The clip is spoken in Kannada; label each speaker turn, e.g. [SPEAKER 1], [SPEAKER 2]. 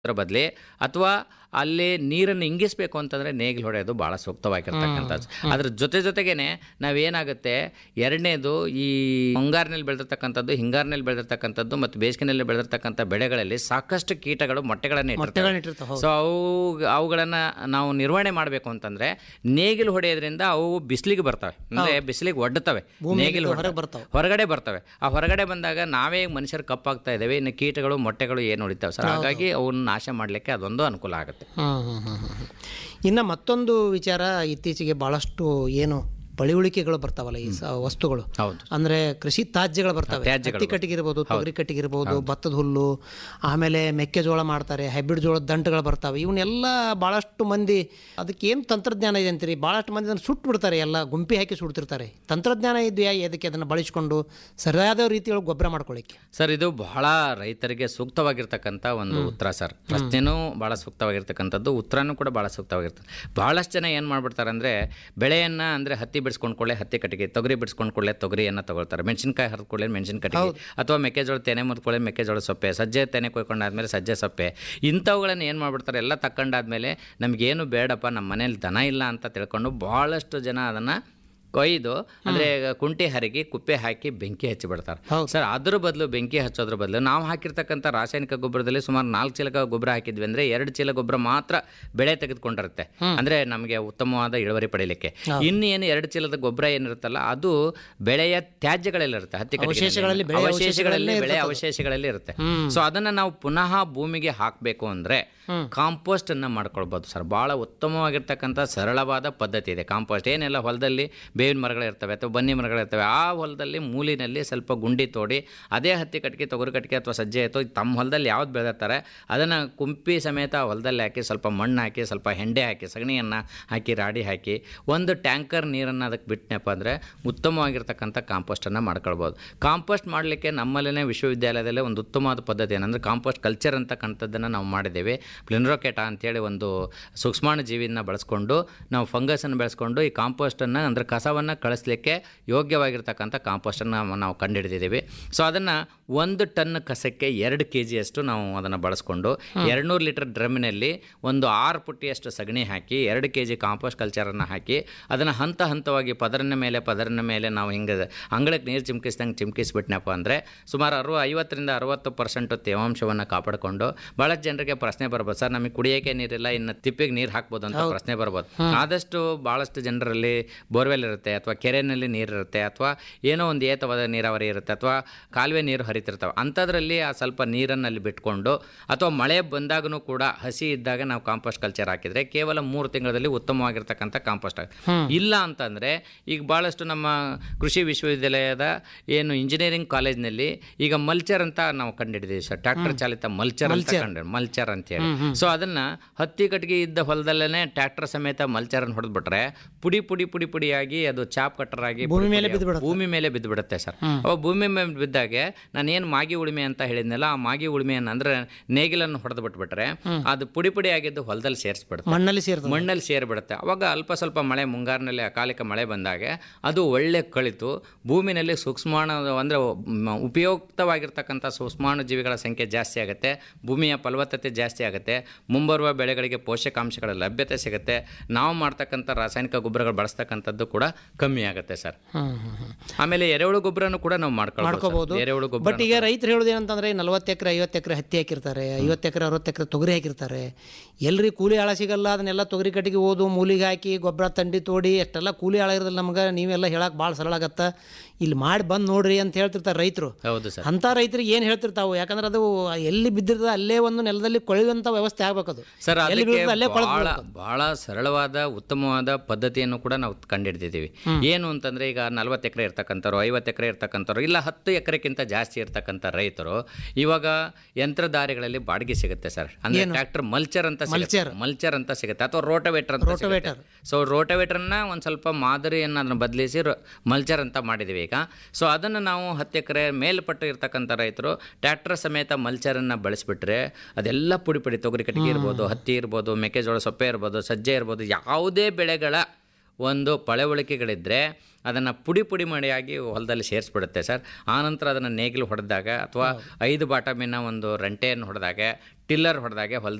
[SPEAKER 1] ಅದರ ಬದಲಿ ಅಥವಾ ಅಲ್ಲಿ ನೀರನ್ನು ಇಂಗಿಸ್ಬೇಕು ಅಂತಂದರೆ ನೇಗಿಲು ಹೊಡೆಯೋದು ಭಾಳ ಸೂಕ್ತವಾಗಿರ್ತಕ್ಕಂಥದ್ದು ಅದ್ರ ಜೊತೆ ಜೊತೆಗೇನೆ ನಾವೇನಾಗುತ್ತೆ ಎರಡನೇದು ಈ ಮುಂಗಾರಿನಲ್ಲಿ ಬೆಳೆದಿರ್ತಕ್ಕಂಥದ್ದು ಹಿಂಗಾರಿನಲ್ಲಿ ಬೆಳೆದಿರ್ತಕ್ಕಂಥದ್ದು ಮತ್ತು ಬೇಸಿಗೆನಲ್ಲಿ ಬೆಳೆದಿರ್ತಕ್ಕಂಥ ಬೆಳೆಗಳಲ್ಲಿ ಸಾಕಷ್ಟು ಕೀಟಗಳು ಮೊಟ್ಟೆಗಳನ್ನು
[SPEAKER 2] ಮೊಟ್ಟೆಗಳನ್ನ
[SPEAKER 1] ಇಟ್ಟಿರ್ತವೆ
[SPEAKER 2] ಇಟ್ಟಿರ್ತಾವೆ
[SPEAKER 1] ಸೊ ಅವು ಅವುಗಳನ್ನು ನಾವು ನಿರ್ವಹಣೆ ಮಾಡಬೇಕು ಅಂತಂದ್ರೆ ನೇಗಿಲು ಹೊಡೆಯೋದ್ರಿಂದ ಅವು ಬಿಸಿಲಿಗೆ ಬರ್ತವೆ ಅಂದ್ರೆ ಬಿಸಿಲಿಗೆ ಒಡ್ಡುತ್ತವೆ ನೇಗಿಲು
[SPEAKER 2] ಹೊರಗೆ
[SPEAKER 1] ಹೊಡೆದ-
[SPEAKER 2] ಬರ್ತಾವೆ
[SPEAKER 1] ಹೊರಗಡೆ ಬರ್ತವೆ ಆ ಹೊರಗಡೆ ಬಂದಾಗ ನಾವೇ ಮನುಷ್ಯರು ಕಪ್ಪಾಗ್ತಾ ಇದ್ದೇವೆ ಇನ್ನು ಕೀಟಗಳು ಮೊಟ್ಟೆಗಳು ಏನು ಹೊಡಿತಾವೆ ಸರ್ ಹಾಗಾಗಿ ಅವನ್ನ ನಾಶ ಮಾಡಲಿಕ್ಕೆ ಅದೊಂದು ಅನುಕೂಲ ಆಗುತ್ತೆ
[SPEAKER 2] ಹ್ಮ್ ಹ್ಮ್ ಹ್ಮ್ ಹ್ಮ್ ಹ್ಮ್. ಇನ್ನು ಮತ್ತೊಂದು ವಿಚಾರ ಇತ್ತೀಚೆಗೆ ಭಾಳಷ್ಟು ಏನು ಪಳಿಯುಳಿಕೆಗಳು ಬರ್ತಾವಲ್ಲ ಈ ಸ- ವಸ್ತುಗಳು
[SPEAKER 1] ಹೌದು
[SPEAKER 2] ಅಂದ್ರೆ ಕೃಷಿ ತ್ಯಾಜ್ಯಗಳು ಬರ್ತವೆ
[SPEAKER 1] ತ್ಯಾಜ್ಯಗಳು
[SPEAKER 2] ಹತ್ತಿ ಕಟ್ಟಿಗೆ ಇರ್ಬೋದು ತೊಗರಿ ಕಟ್ಟಿಗೆ ಇರ್ಬೋದು ಭತ್ತದ ಹುಲ್ಲು ಆಮೇಲೆ ಮೆಕ್ಕೆಜೋಳ ಮಾಡ್ತಾರೆ ಹೈಬ್ರಿಡ್ ಜೋಳದ ದಂಟಗಳು ಬರ್ತಾವೆ ಇವನ್ನೆಲ್ಲ ಭಾಳಷ್ಟು ಮಂದಿ ಅದಕ್ಕೆ ಏನು ತಂತ್ರಜ್ಞಾನ ಇದೆ ಅಂತೀರಿ ಭಾಳಷ್ಟು ಮಂದಿ ಅದನ್ನು ಸುಟ್ಟು ಬಿಡ್ತಾರೆ ಎಲ್ಲ ಗುಂಪಿ ಹಾಕಿ ಸುಡ್ತಿರ್ತಾರೆ ತಂತ್ರಜ್ಞಾನ ಇದೆಯಾ ಅದಕ್ಕೆ ಅದನ್ನು ಬಳಸ್ಕೊಂಡು ಸರಿಯಾದ ರೀತಿಯೊಳಗೆ ಗೊಬ್ಬರ ಮಾಡ್ಕೊಳ್ಳಿಕ್ಕೆ
[SPEAKER 1] ಸರ್ ಇದು ಬಹಳ ರೈತರಿಗೆ ಸೂಕ್ತವಾಗಿರ್ತಕ್ಕಂಥ ಒಂದು ಉತ್ತರ ಸರ್ ಪ್ರಶ್ನೆನೂ ಭಾಳ ಸೂಕ್ತವಾಗಿರ್ತಕ್ಕಂಥದ್ದು ಉತ್ತರನೂ ಕೂಡ ಭಾಳ ಸೂಕ್ತವಾಗಿರ್ತದೆ ಬಹಳಷ್ಟು ಜನ ಏನು ಮಾಡ್ಬಿಡ್ತಾರೆ ಅಂದರೆ ಬೆಳೆಯನ್ನು ಅಂದರೆ ಹತ್ತಿ ಬಿಡಿಸ್ಕೊಂಡ್ಕೊಳ್ಳೆ ಹತ್ತಿ ಕಟ್ಟಿಗೆ ತೊಗರಿ ಬಿಡಿಸ್ಕೊಂಡ್ಕೊಳ್ಳೆ ತೊಗರಿಯನ್ನು ತಗೊಳ್ತಾರೆ ಮೆಣಸಿನ್ಕಾಯಿ ಹರಿದ್ಕೊಳ್ಳೆ ಮೆಣಸಿನ ಕಟ್ಟಿಗೆ ಅಥವಾ ಮೆಕ್ಕೆಜೋಳ ತೆನೆ ಮುರ್ಕೊಳ್ಳೆ ಮೆಕ್ಕೆಜೋಳ ಸೊಪ್ಪೆ ಸಜ್ಜೆ ತೆನೆ ಕೊಯ್ಕೊಂಡಾದ್ಮೇಲೆ ಸಜ್ಜೆ ಸೊಪ್ಪೆ ಇಂಥವುಗಳನ್ನು ಏನು ಮಾಡ್ಬಿಡ್ತಾರೆ ಎಲ್ಲ ತಕ್ಕಂಡಾದ್ಮೇಲೆ ನಮಗೇನು ಬೇಡಪ್ಪ ನಮ್ಮ ಮನೇಲಿ ದನ ಇಲ್ಲ ಅಂತ ತಿಳ್ಕೊಂಡು ಭಾಳಷ್ಟು ಜನ ಅದನ್ನು ಕೊಯ್ದು ಅಂದರೆ ಕುಂಟೆ ಹರಗಿ ಕುಪ್ಪೆ ಹಾಕಿ ಬೆಂಕಿ ಹಚ್ಚಿ ಬಿಡ್ತಾರೆ ಸರ್ ಅದ್ರ ಬದಲು ಬೆಂಕಿ ಹಚ್ಚೋದ್ರ ಬದಲು ನಾವು ಹಾಕಿರ್ತಕ್ಕಂಥ ರಾಸಾಯನಿಕ ಗೊಬ್ಬರದಲ್ಲಿ ಸುಮಾರು ನಾಲ್ಕು ಚೀಲ ಗೊಬ್ಬರ ಹಾಕಿದ್ವಿ ಅಂದರೆ ಎರಡು ಚೀಲ ಗೊಬ್ಬರ ಮಾತ್ರ ಬೆಳೆ ತೆಗೆದುಕೊಂಡಿರುತ್ತೆ ಅಂದರೆ ನಮಗೆ ಉತ್ತಮವಾದ ಇಳುವರಿ ಪಡೀಲಿಕ್ಕೆ ಇನ್ನು ಏನು ಎರಡು ಚೀಲದ ಗೊಬ್ಬರ ಏನಿರುತ್ತಲ್ಲ ಅದು ಬೆಳೆಯ ತ್ಯಾಜ್ಯಗಳಲ್ಲಿರುತ್ತೆ ಹತ್ತಿ ಕಟ್ಟಿಗೆನಲ್ಲಿ.
[SPEAKER 2] ಅವಶೇಷಗಳಲ್ಲಿ, ಬೆಳೆ
[SPEAKER 1] ಅವಶೇಷಗಳಲ್ಲಿ ಬೆಳೆ ಅವಶೇಷಗಳಲ್ಲಿ ಇರುತ್ತೆ ಸೊ ಅದನ್ನು ನಾವು ಪುನಃ ಭೂಮಿಗೆ ಹಾಕಬೇಕು ಅಂದರೆ ಕಾಂಪೋಸ್ಟ್ ಅನ್ನ ಮಾಡ್ಕೊಳ್ಬೋದು ಸರ್ ಭಾಳ ಉತ್ತಮವಾಗಿರ್ತಕ್ಕಂಥ ಸರಳವಾದ ಪದ್ಧತಿ ಇದೆ ಕಾಂಪೋಸ್ಟ್ ಏನೆಲ್ಲ ಹೊಲದಲ್ಲಿ ಬೇವಿನ ಮರಗಳಿರ್ತವೆ ಅಥವಾ ಬನ್ನಿ ಮರಗಳಿರ್ತವೆ ಆ ಹೊಲದಲ್ಲಿ ಮೂಲಿನಲ್ಲಿ ಸ್ವಲ್ಪ ಗುಂಡಿ ತೋಡಿ ಅದೇ ಹತ್ತಿ ಕಟ್ಟಿಗೆ ತೊಗರಿ ಕಟ್ಟಿಗೆ ಅಥವಾ ಸಜ್ಜೆ ಅಥವಾ ತಮ್ಮ ಹೊಲದಲ್ಲಿ ಯಾವ್ದು ಬೆಳೆದಿರ್ತಾರೆ ಅದನ್ನು ಕುಂಪಿ ಸಮೇತ ಹೊಲದಲ್ಲಿ ಹಾಕಿ ಸ್ವಲ್ಪ ಮಣ್ಣು ಹಾಕಿ ಸ್ವಲ್ಪ ಹೆಂಡೆ ಹಾಕಿ ಸಗಣಿಯನ್ನು ಹಾಕಿ ರಾಡಿ ಹಾಕಿ ಒಂದು ಟ್ಯಾಂಕರ್ ನೀರನ್ನು ಅದಕ್ಕೆ ಬಿಟ್ಟನಪ್ಪ ಅಂದರೆ ಉತ್ತಮವಾಗಿರ್ತಕ್ಕಂಥ ಕಾಂಪೋಸ್ಟನ್ನು ಮಾಡ್ಕೊಳ್ಬೋದು ಕಾಂಪೋಸ್ಟ್ ಮಾಡಲಿಕ್ಕೆ ನಮ್ಮಲ್ಲೇ ವಿಶ್ವವಿದ್ಯಾಲಯದಲ್ಲೇ ಒಂದು ಉತ್ತಮವಾದ ಪದ್ಧತಿ ಏನಂದರೆ ಕಾಂಪೋಸ್ಟ್ ಕಲ್ಚರ್ ಅಂತಕ್ಕಂಥದ್ದನ್ನು ನಾವು ಮಾಡಿದ್ದೇವೆ ಪ್ಲಿನ್ರೋಕೆಟ ಅಂತೇಳಿ ಒಂದು ಸೂಕ್ಷ್ಮಾಣು ಜೀವಿನ ಬಳಸ್ಕೊಂಡು ನಾವು ಫಂಗಸನ್ನು ಬೆಳೆಸ್ಕೊಂಡು ಈ ಕಾಂಪೋಸ್ಟನ್ನು ಅಂದರೆ ಕಸವನ್ನು ಕಳಿಸ್ಲಿಕ್ಕೆ ಯೋಗ್ಯವಾಗಿರ್ತಕ್ಕಂಥ ಕಾಂಪೋಸ್ಟನ್ನು ನಾವು ಕಂಡುಹಿಡಿದಿದ್ದೀವಿ ಸೊ ಅದನ್ನು ಒಂದು ಟನ್ ಕಸಕ್ಕೆ ಎರಡು ಕೆ ಜಿಯಷ್ಟು ನಾವು ಅದನ್ನು ಬಳಸ್ಕೊಂಡು ಎರಡುನೂರು ಲೀಟರ್ ಡ್ರಮ್ಮಿನಲ್ಲಿ ಒಂದು ಆರು ಪುಟ್ಟಿಯಷ್ಟು ಸಗಣಿ ಹಾಕಿ ಎರಡು ಕೆ ಜಿ ಕಾಂಪೋಸ್ಟ್ ಕಲ್ಚರನ್ನು ಹಾಕಿ ಅದನ್ನು ಹಂತ ಹಂತವಾಗಿ ಪದರಿನ ಮೇಲೆ ಪದರಿನ ಮೇಲೆ ನಾವು ಹಿಂಗೆ ಅಂಗಳಕ್ಕೆ ನೀರು ಚಿಮ್ಕಿಸ್ದಂಗೆ ಚಿಮ್ಕಿಸ್ಬಿಟ್ನಪ್ಪ ಅಂದರೆ ಸುಮಾರು ಅರವ ಐವತ್ತರಿಂದ ಅರವತ್ತು ಪರ್ಸೆಂಟು ತೇವಾಂಶವನ್ನು ಕಾಪಾಡಿಕೊಂಡು ಭಾಳಷ್ಟು ಜನರಿಗೆ ಪ್ರಶ್ನೆ ಬರ್ಬೋದು ಸರ್ ನಮಗೆ ಕುಡಿಯೋಕ್ಕೆ ನೀರಿಲ್ಲ ಇನ್ನು ತಿಪ್ಪಿಗೆ ನೀರು ಹಾಕ್ಬೋದು ಅಂತ ಪ್ರಶ್ನೆ ಬರ್ಬೋದು ಆದಷ್ಟು ಭಾಳಷ್ಟು ಜನರಲ್ಲಿ ಬೋರ್ವೆಲ್ ಇರುತ್ತೆ ಅಥವಾ ಕೆರೆಯಲ್ಲಿ ನೀರಿರುತ್ತೆ ಅಥವಾ ಏನೋ ಒಂದು ಏತವಾದ ನೀರಾವರಿ ಇರುತ್ತೆ ಅಥವಾ ಕಾಲುವೆ ನೀರು ಹರಿತಿರ್ತವೆ ಅಂಥದ್ರಲ್ಲಿ ಆ ಸ್ವಲ್ಪ ನೀರನ್ನು ಅಲ್ಲಿ ಬಿಟ್ಕೊಂಡು ಅಥವಾ ಮಳೆ ಬಂದಾಗೂ ಕೂಡ ಹಸಿ ಇದ್ದಾಗ ನಾವು ಕಾಂಪೋಸ್ಟ್ ಕಲ್ಚರ್ ಹಾಕಿದರೆ ಕೇವಲ ಮೂರು ತಿಂಗಳಲ್ಲಿ ಉತ್ತಮವಾಗಿರ್ತಕ್ಕಂಥ ಕಾಂಪೋಸ್ಟ್ ಆಗುತ್ತೆ ಇಲ್ಲ ಅಂತಂದರೆ ಈಗ ಭಾಳಷ್ಟು ನಮ್ಮ ಕೃಷಿ ವಿಶ್ವವಿದ್ಯಾಲಯದ ಏನು ಇಂಜಿನಿಯರಿಂಗ್ ಕಾಲೇಜ್ನಲ್ಲಿ ಈಗ ಮಲ್ಚರ್ ಅಂತ ನಾವು ಕಂಡಿಡಿದೀವಿ ಸರ್ ಟ್ರ್ಯಾಕ್ಟರ್ ಚಾಲಿತ ಮಲ್ಚರ್ ಅಂತ ಕಂಡು ಮಲ್ಚರ್ ಅಂತ ಹೇಳಿ ಸೊ ಅದನ್ನ ಹತ್ತಿ ಕಟ್ಟಿಗೆ ಇದ್ದ ಹೊಲದಲ್ಲೇ ಟ್ರ್ಯಾಕ್ಟರ್ ಸಮೇತ ಮಲ್ಚರನ್ನು ಹೊಡೆದ್ಬಿಟ್ರೆ ಪುಡಿ ಪುಡಿ ಪುಡಿ ಪುಡಿಯಾಗಿ ಅದು ಚಾಪ್ ಕಟ್ಟರ್ ಆಗಿ
[SPEAKER 2] ಭೂಮಿ
[SPEAKER 1] ಪುಡಿ
[SPEAKER 2] ಮೇಲೆ
[SPEAKER 1] ಪುಡಿ
[SPEAKER 2] ಬಿದ್ದುಬಿಡುತ್ತೆ.
[SPEAKER 1] ಭೂಮಿ ಮೇಲೆ ಬಿದ್ದು ಬಿಡುತ್ತೆ ಸರ್ ಅವಾಗ ಭೂಮಿ ಮೇಲೆ ಬಿದ್ದಾಗೆ ನಾನು ಏನು ಮಾಗಿ ಉಳುಮೆ ಅಂತ ಹೇಳಿದ್ನಲ್ಲ ಆ ಮಾಗಿ ಉಳುಮೆಯನ್ನು ಅಂದ್ರೆ ನೇಗಿಲನ್ನು ಹೊಡೆದು ಬಿಟ್ಬಿಟ್ರೆ ಅದು ಪುಡಿ ಪುಡಿ ಆಗಿದ್ದು ಹೊಲದಲ್ಲಿ ಸೇರಿಸ್ಬಿಡುತ್ತೆ
[SPEAKER 2] ಮಣ್ಣಲ್ಲಿ ಸೇರ್ತದೆ
[SPEAKER 1] ಮಣ್ಣಲ್ಲಿ ಸೇರಿಬಿಡುತ್ತೆ ಅವಾಗ ಅಲ್ಪ ಸ್ವಲ್ಪ ಮಳೆ ಮುಂಗಾರಿನಲ್ಲಿ ಅಕಾಲಿಕ ಮಳೆ ಬಂದಾಗ ಅದು ಒಳ್ಳೆ ಕಳಿತು ಭೂಮಿನಲ್ಲಿ ಸೂಕ್ಷ್ಮಾಣು ಅಂದರೆ ಉಪಯುಕ್ತವಾಗಿರ್ತಕ್ಕಂಥ ಸೂಕ್ಷ್ಮಾಣು ಜೀವಿಗಳ ಸಂಖ್ಯೆ ಜಾಸ್ತಿ ಆಗುತ್ತೆ ಭೂಮಿಯ ಫಲವತ್ತತೆ ಜಾಸ್ತಿ ಆಗುತ್ತೆ ಮುಂಬರುವ ಬೆಳೆಗಳಿಗೆ ಪೋಷಕಾಂಶಗಳ ಲಭ್ಯತೆ ಸಿಗುತ್ತೆ ನಾವು ಮಾಡ್ತಕ್ಕಂಥ ರಾಸಾಯನಿಕ ಗೊಬ್ಬರಗಳು ಬಳಸ್ತಕ್ಕಂಥದ್ದು ಕೂಡ ಕಮ್ಮಿ ಆಗುತ್ತೆ ಸರ್
[SPEAKER 2] ಹ್ಮ್ ಹ್ಮ್ ಹ್ಮ್
[SPEAKER 1] ಆಮೇಲೆ ಎರೆಹುಳು ಗೊಬ್ಬರನು ಕೂಡ ನಾವು
[SPEAKER 2] ಮಾಡ್ಕೋಬಹುದು
[SPEAKER 1] ಮಾಡ್ಕೊಳ್ಬೋದು ಎರೆಹುಳು ಗೊಬ್ಬರ
[SPEAKER 2] ಬಟ್ ಈಗ ರೈತರು ಹೇಳೋದು ಏನಂತಂದ್ರೆ ನಲವತ್ತು ಎಕರೆ ಐವತ್ತು ಎಕರೆ ಹತ್ತಿ ಹಾಕಿರ್ತಾರೆ ಐವತ್ತು ಎಕರೆ ಅರವತ್ತು ಎಕರೆ ತೊಗರಿ ಹಾಕಿರ್ತಾರೆ ಎಲ್ರಿ ಕೂಲಿ ಆಳ ಸಿಗಲ್ಲ ಅದನ್ನೆಲ್ಲ ತೊಗರಿ ಕಟ್ಟಿಗೆ ಓದು ಮೂಲಿಗೆ ಹಾಕಿ ಗೊಬ್ಬರ ತಂಡಿ ತೋಡಿ ಅಷ್ಟೆಲ್ಲ ಕೂಲಿ ಆಳ ಇರೋದಿಲ್ಲ ನಮ್ಗೆ ನೀವೆಲ್ಲ ಹೇಳಕ್ಕೆ ಭಾಳ ಸರಳ ಆಗತ್ತ ಇಲ್ಲಿ ಮಾಡಿ ಬಂದು ನೋಡ್ರಿ ಅಂತ ಹೇಳ್ತಿರ್ತಾರೆ ರೈತರು
[SPEAKER 1] ಹೌದು ಸರ್
[SPEAKER 2] ಅಂಥ ರೈತರಿಗೆ ಏನು ಹೇಳ್ತಿರ್ತಾವೆ ಯಾಕಂದ್ರೆ ಅದು ಎಲ್ಲಿ ಬಿದ್ದಿರ್ತದೆ ಅಲ್ಲೇ ಒಂದು ನೆಲದಲ್ಲಿ ಕೊಳೆಯುವಂಥ ವ್ಯವಸ್ಥೆ ಆಗ್ಬೇಕದು
[SPEAKER 1] ಸರ್
[SPEAKER 2] ಎಲ್ಲಿ
[SPEAKER 1] ಅದಕ್ಕೆ
[SPEAKER 2] ಬೀಳ್ತದೆ ಅಲ್ಲೇ ಕೊಳೆತು
[SPEAKER 1] ಬಹಳ ಬಹಳ ಸರಳವಾದ ಉತ್ತಮವಾದ ಪದ್ಧತಿಯನ್ನು ಕೂಡ ನಾವು ಕಂಡುಹಿಡಿದಿದ್ದೀವಿ ಏನು ಅಂತಂದ್ರೆ ಈಗ ನಲ್ವತ್ತು ಎಕರೆ ಇರ್ತಕ್ಕಂಥವ್ರು ಐವತ್ತು ಎಕರೆ ಇರ್ತಕ್ಕಂಥವ್ರು ಇಲ್ಲ ಹತ್ತು ಎಕರೆಕ್ಕಿಂತ ಜಾಸ್ತಿ ಇರ್ತಕ್ಕಂಥ ರೈತರು ಇವಾಗ ಯಂತ್ರಧಾರಿಗಳಲ್ಲಿ ಬಾಡಿಗೆ ಸಿಗುತ್ತೆ ಸರ್ ಅಂದ್ರೆ ಟ್ರ್ಯಾಕ್ಟರ್ ಮಲ್ಚರ್ ಅಂತ ಸಿಗುತ್ತೆ ಮಲ್ಚರ್ ಅಂತ ಸಿಗುತ್ತೆ ಅಥವಾ ರೋಟೋವೇಟರ್ ಅಂತ ಸಿಗುತ್ತೆ ಸೊ ರೋಟೋವೇಟರ್ನ ಒಂದು ಸ್ವಲ್ಪ ಮಾದರಿಯನ್ನು ಅದನ್ನು ಬದಲಿಸಿ ಮಲ್ಚರ್ ಅಂತ ಮಾಡಿದ್ದೀವಿ ಈಗ ಸೊ ಅದನ್ನು ನಾವು ಹತ್ತು ಎಕರೆ ಮೇಲ್ಪಟ್ಟು ಇರ್ತಕ್ಕಂಥ ರೈತರು ಟ್ರ್ಯಾಕ್ಟರ್ ಸಮೇತ ಮಲ್ಚರನ್ನು ಬಳಸಿಬಿಟ್ರೆ ಅದೆಲ್ಲ ಪುಡಿ ಪುಡಿ ತೊಗರಿ ಕಟ್ಟಿಗೆ ಇರ್ಬೋದು ಹತ್ತಿ ಇರ್ಬೋದು ಮೆಕ್ಕೆಜೋಳ ಸೊಪ್ಪೆ ಇರ್ಬೋದು ಸಜ್ಜೆ ಇರ್ಬೋದು ಯಾವುದೇ ಬೆಳೆಗಳ ಒಂದು ಪಳವಳಿಕೆಗಳಿದ್ದರೆ ಅದನ್ನು ಪುಡಿ ಪುಡಿ ಮಾಡಿಯಾಗಿ ಹೊಲದಲ್ಲಿ ಸೇರಿಸ್ಬಿಡುತ್ತೆ ಸರ್ ಆನಂತರ ಅದನ್ನು ನೇಗಿಲು ಹೊಡೆದಾಗ ಅಥವಾ ಐದು ಬಾಟಮಿನ ಒಂದು ರಂಟೆಯನ್ನು ಹೊಡೆದಾಗ ಟಿಲ್ಲರ್ ಹೊಡೆದಾಗೆ ಹೊಲದಲ್ಲಿ